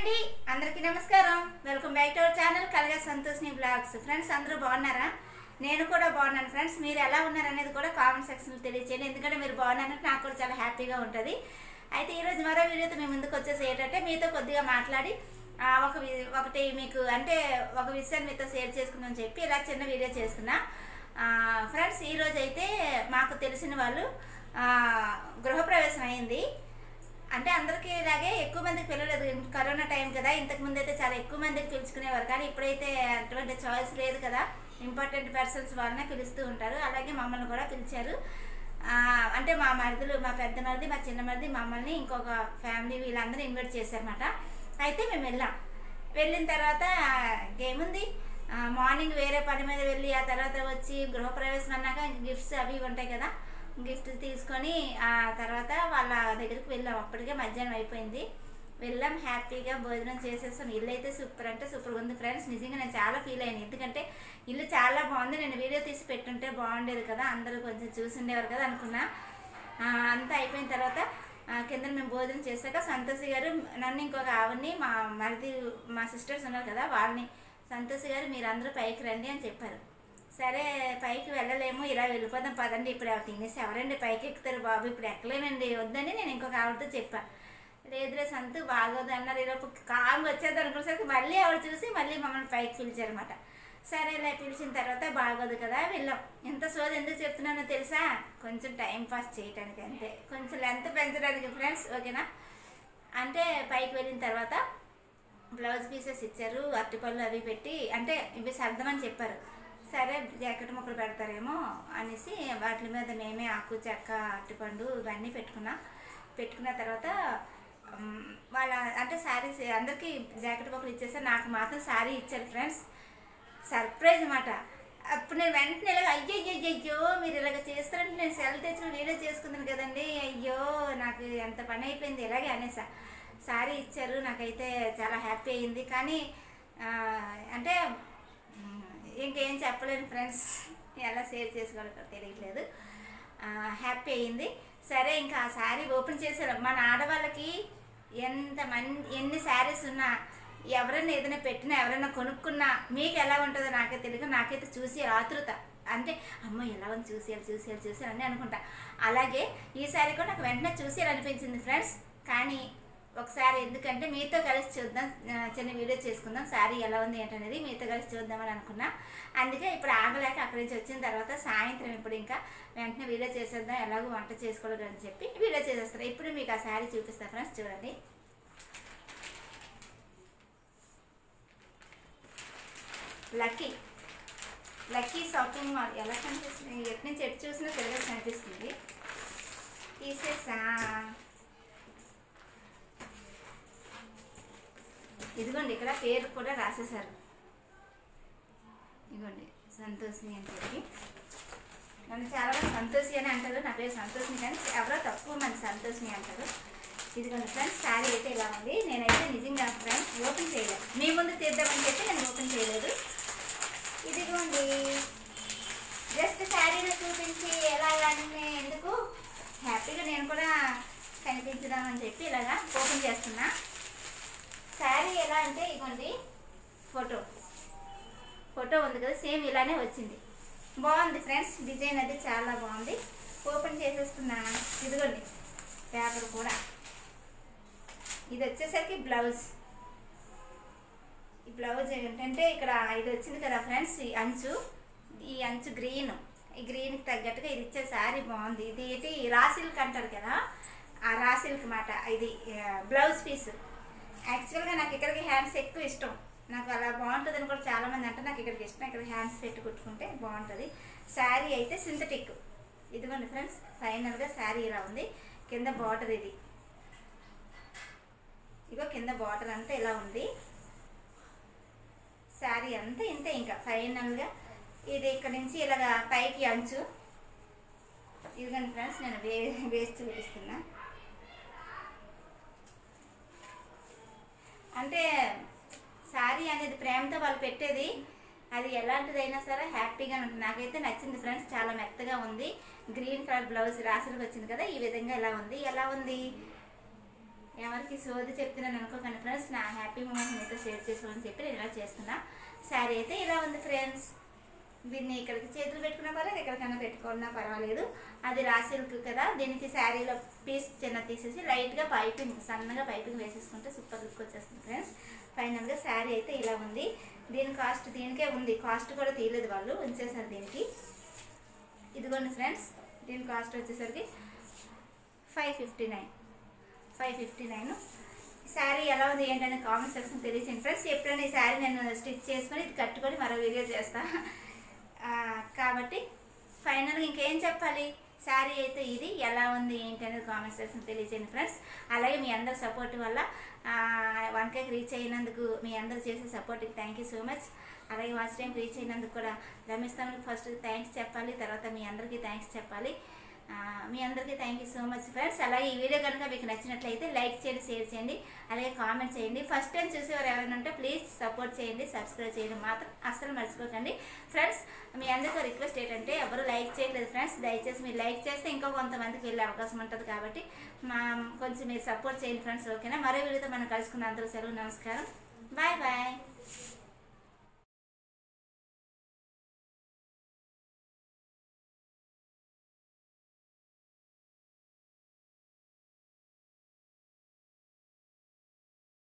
అండి అందరికీ నమస్కారం welcome back to our channel కలగా సంతోష్ని బ్లాగ్స్ ఫ్రెండ్స్ అందరూ బాగున్నారా నేను కూడా బాగున్నాను ఫ్రెండ్స్ మీరు ఎలా ఉన్నారు అనేది కూడా కామెంట్ సెక్షన్లో తెలియచేయండి ఎందుకంటే మీరు బాగున్నారంటే నాకు కూడా చాలా హ్యాపీగా ఉంటుంది అయితే ఈరోజు మరో వీడియోతో మీ ముందుకు వచ్చేసి ఏంటంటే మీతో కొద్దిగా మాట్లాడి ఆ, ఒక వి- ఒకటి మీకు అంటే ఒక విషయాన్ని మీతో షేర్ చేసుకుందామని చెప్పి ఇలా చిన్న వీడియో చేస్తున్నా ఆ, ఫ్రెండ్స్ ఈరోజు అయితే మాకు తెలిసిన వాళ్ళు ఆ, గృహప్రవేశం అయింది అంటే అందరికీ ఇలాగే ఎక్కువ మందికి పిలవలేదు కరోనా టైం కదా ఇంతకు ముందు అయితే చాలా ఎక్కువ మందికి పిలుచుకునేవారు కానీ ఇప్పుడైతే అటువంటి చాయిస్ లేదు కదా ఇంపార్టెంట్ పర్సన్స్ వాళ్ళనే పిలుస్తూ ఉంటారు అలాగే మమ్మల్ని కూడా పిలిచారు ఆ, అంటే మా మరిదులు మా పెద్ద మరిది మా చిన్న మరిది మమ్మల్ని ఇంకొక ఫ్యామిలీ వీళ్ళందరూ ఇన్వైట్ చేశారన్నమాట అయితే మేము వెళ్ళాం వెళ్ళిన తర్వాత ఏముంది ఆ, మార్నింగ్ వేరే పని మీద వెళ్ళి ఆ తర్వాత వచ్చి గృహప్రవేశం అన్నాక గిఫ్ట్స్ అవి ఇవి ఉంటాయి కదా గిఫ్ట్ తీసుకొని ఆ తర్వాత వాళ్ళ దగ్గరికి వెళ్ళాం అప్పటికే మధ్యాహ్నం అయిపోయింది వెళ్ళాం హ్యాపీగా భోజనం చేసేసాం ఇల్లు అయితే సూపర్ అంటే సూపర్గా ఉంది ఫ్రెండ్స్ నిజంగా నేను చాలా ఫీల్ అయ్యాను ఎందుకంటే ఇల్లు చాలా బాగుంది నేను వీడియో తీసి పెట్టుంటే బాగుండేది కదా అందరూ కొంచెం చూసి ఉండేవారు కదా అనుకున్నా ఆ, అంతా అయిపోయిన తర్వాత ఆ, కింద మేము భోజనం చేశాక సంతోషి గారు నన్ను ఇంకొక ఆవిడ్ని మా మరిది మా సిస్టర్స్ ఉన్నారు కదా వాళ్ళని సంతోషి గారు మీరు అందరూ పైకి రండి అని చెప్పారు సరే పైకి వెళ్ళలేము ఇలా వెళ్ళిపోదాం పదండి ఇప్పుడు ఎవరు తినేసి ఎవరండి పైకి ఎక్కుతారు బాబు ఇప్పుడు ఎక్కలేనండి వద్దని నేను ఇంకొక ఆవిడతో చెప్పా లేదురే సంతు బాగోదు అన్నారు ఈరోజు కాంగ్ వచ్చేది అనుకునేసరికి మళ్ళీ ఆవిడ చూసి మళ్ళీ మమ్మల్ని పైకి పిలిచారనమాట సరే ఇలా పిలిచిన తర్వాత బాగోదు కదా వెళ్ళాం ఎంత సోది ఎందుకు చెప్తున్నానో తెలుసా కొంచెం టైం పాస్ చేయడానికి అంతే కొంచెం లెంత్ పెంచడానికి ఫ్రెండ్స్ ఓకేనా అంటే పైకి వెళ్ళిన తర్వాత బ్లౌజ్ పీసెస్ ఇచ్చారు అరటిపళ్ళు అవి పెట్టి అంటే ఇవి సర్దమని చెప్పారు సరే జాకెట్ ముక్కలు పెడతారేమో అనేసి వాటి మీద మేమే ఆకు చెక్క అరటిపండు ఇవన్నీ పెట్టుకున్నా పెట్టుకున్న తర్వాత మ్, వాళ్ళ అంటే శారీస్ అందరికీ జాకెట్ ముక్కలు ఇచ్చేసారు నాకు మాత్రం శారీ ఇచ్చారు ఫ్రెండ్స్ సర్ప్రైజ్ అన్నమాట అప్పుడు నేను వెంటనే ఇలాగ అయ్యో అయ్యో అయ్యో మీరు ఇలాగ చేస్తారంటే నేను సెల్ తెచ్చిన వీడియో చేసుకున్నాను కదండి అయ్యో నాకు ఎంత పని అయిపోయింది ఇలాగే అనేసా సారీ ఇచ్చారు నాకైతే చాలా హ్యాపీ అయింది కానీ ఆ, అంటే మ్, ఇంకేం చెప్పలేను ఫ్రెండ్స్ ఎలా షేర్ చేసుకోవాలో తెలియట్లేదు ఆ, హ్యాపీ అయింది సరే ఇంకా ఆ శారీ ఓపెన్ చేశారు మన ఆడవాళ్ళకి ఎంత మంది ఎన్ని శారీస్ ఉన్నా ఎవరైనా ఏదైనా పెట్టినా ఎవరైనా కొనుక్కున్నా మీకు ఎలా ఉంటుందో నాకే తెలియదు నాకైతే చూసి ఆతృత అంటే అమ్మ ఎలా ఉంది చూసేయాలి చూసేయాలి చూసేయాలి అని అనుకుంటా అలాగే ఈ శారీ కూడా నాకు వెంటనే చూసేయాలి అనిపించింది ఫ్రెండ్స్ కానీ ఒకసారి ఎందుకంటే మీతో కలిసి చూద్దాం ఆ, చిన్న వీడియో చేసుకుందాం శారీ ఎలా ఉంది ఏంటనేది మీతో కలిసి చూద్దామని అనుకున్నా అందుకే ఇప్పుడు ఆగలేక అక్కడి నుంచి వచ్చిన తర్వాత సాయంత్రం ఇప్పుడు ఇంకా వెంటనే వీడియో చేసేద్దాం ఎలాగో వంట చేసుకోలేదు అని చెప్పి వీడియో చేసేస్తాను ఇప్పుడు మీకు ఆ శారీ చూపిస్తాను ఫ్రెండ్స్ చూడండి లక్కీ లక్కీ షాపింగ్ మాల్ ఎలా కనిపిస్తుంది ఎటు నుంచి ఎటు చూసినా తెలుగు కనిపిస్తుంది తీసేసా ఇదిగోండి ఇక్కడ పేరు కూడా రాసేశారు ఇదిగోండి సంతోషిని అని చెప్పి నన్ను చాలా మంది సంతోషి అని అంటారు నా పేరు సంతోషిని కానీ ఎవరో తక్కువ మంది సంతోషిని అంటారు ఇదిగోండి ఫ్రెండ్స్ శారీ అయితే ఇలా ఉంది నేనైతే నిజంగా ఫ్రెండ్స్ ఓపెన్ చేయలేదు మీ ముందు తీద్దామని చెప్పి నేను ఓపెన్ చేయలేదు ఇదిగోండి జస్ట్ శారీని చూపించి ఎలాగని ఎందుకు హ్యాపీగా నేను కూడా కనిపించుదామని చెప్పి ఇలాగా ఓపెన్ చేస్తున్నా శారీ ఎలా అంటే ఇగోండి ఫోటో ఫోటో ఉంది కదా సేమ్ ఇలానే వచ్చింది బాగుంది ఫ్రెండ్స్ డిజైన్ అది చాలా బాగుంది ఓపెన్ చేసేస్తున్నా ఇదిగోండి పేపర్ కూడా ఇది వచ్చేసరికి బ్లౌజ్ ఈ బ్లౌజ్ ఏంటంటే ఇక్కడ ఇది వచ్చింది కదా ఫ్రెండ్స్ ఈ అంచు ఈ అంచు గ్రీన్ ఈ గ్రీన్కి తగ్గట్టుగా ఇది ఇచ్చే శారీ బాగుంది ఇది ఏంటి రా సిల్క్ అంటారు కదా ఆ రా సిల్క్ మాట ఇది ఆ, బ్లౌజ్ పీస్ యాక్చువల్గా నాకు ఇక్కడికి హ్యాండ్స్ ఎక్కువ ఇష్టం నాకు అలా బాగుంటుందని కూడా చాలామంది అంటే నాకు ఇక్కడికి ఇష్టం ఇక్కడ హ్యాండ్స్ పెట్టి కుట్టుకుంటే బాగుంటుంది శారీ అయితే సింథటిక్ ఇదిగోండి ఫ్రెండ్స్ ఫైనల్గా శారీ ఇలా ఉంది కింద బార్డర్ ఇది ఇగో కింద బార్డర్ అంతా ఇలా ఉంది శారీ అంతా ఇంతే ఇంకా ఫైనల్గా ఇది ఇక్కడ నుంచి ఇలాగా పైకి అంచు ఇదిగోండి ఫ్రెండ్స్ నేను వే వేసి చూపిస్తున్నా అంటే శారీ అనేది ప్రేమతో వాళ్ళు పెట్టేది అది ఎలాంటిదైనా సరే హ్యాపీగా ఉంటుంది నాకైతే నచ్చింది ఫ్రెండ్స్ చాలా మెత్తగా ఉంది గ్రీన్ కలర్ బ్లౌజ్ రాసులకు వచ్చింది కదా ఈ విధంగా ఎలా ఉంది ఎలా ఉంది ఎవరికి సోది చెప్తున్నాను అనుకోకండి ఫ్రెండ్స్ నా హ్యాపీ షేర్ చేసుకోమని చెప్పి నేను ఇలా చేస్తున్నా శారీ అయితే ఇలా ఉంది ఫ్రెండ్స్ దీన్ని ఇక్కడికి చేతులు పెట్టుకున్నా పర్లేదు ఎక్కడికైనా పెట్టుకున్నా పర్వాలేదు అది రా సిల్క్ కదా దీనికి శారీలో పీస్ చిన్న తీసేసి లైట్గా పైపింగ్ సన్నగా పైపింగ్ వేసేసుకుంటే సూపర్ లుక్ వచ్చేస్తుంది ఫ్రెండ్స్ ఫైనల్గా శారీ అయితే ఇలా ఉంది దీని కాస్ట్ దీనికే ఉంది కాస్ట్ కూడా తీయలేదు వాళ్ళు ఉంచేసారు దీనికి ఇదిగోండి ఫ్రెండ్స్ దీని కాస్ట్ వచ్చేసరికి five fifty nine five fifty nine sari ఎలా ఉంది ఏంటనే కామెంట్ సెక్షన్ తెలియచేయండి ఫ్రెండ్స్ ఎప్పుడైనా ఈ శారీ నేను స్టిచ్ చేసుకొని ఇది కట్టుకొని మరో వీడియో చేస్తా ఆ, కాబట్టి ఫైనల్గా ఇంకేం చెప్పాలి శారీ అయితే ఇది ఎలా ఉంది ఏంటి అనేది కామెంట్ సెక్షన్ తెలియచేయండి ఫ్రెండ్స్ అలాగే మీ అందరి సపోర్ట్ వల్ల వన్ కేకి రీచ్ అయినందుకు మీ అందరు చేసే సపోర్ట్కి థ్యాంక్ యూ సో మచ్ అలాగే వాచ్ టైం రీచ్ అయినందుకు కూడా రమేష్ తమ్ముడికి ఫస్ట్ థ్యాంక్స్ చెప్పాలి తర్వాత మీ అందరికీ థ్యాంక్స్ చెప్పాలి ఆ, మీ అందరికీ thank you so much friends అలాగే ఈ వీడియో కనుక మీకు నచ్చినట్లయితే లైక్ చేయండి షేర్ చేయండి అలాగే కామెంట్ చేయండి ఫస్ట్ టైం చూసేవారు ఎవరైనా ఉంటే ప్లీజ్ సపోర్ట్ చేయండి సబ్స్క్రైబ్ చేయడం మాత్రం అస్సలు మర్చిపోకండి ఫ్రెండ్స్ మీ అందరికీ రిక్వెస్ట్ ఏంటంటే ఎవరు లైక్ చేయట్లేదు ఫ్రెండ్స్ దయచేసి మీరు లైక్ చేస్తే ఇంకా కొంతమందికి వెళ్ళే అవకాశం ఉంటుంది కాబట్టి మా కొంచెం మీరు సపోర్ట్ చేయండి ఫ్రెండ్స్ ఓకేనా మరో వీడియోతో మనం కలుసుకున్న అందరూ సెలవు నమస్కారం బాయ్ బాయ్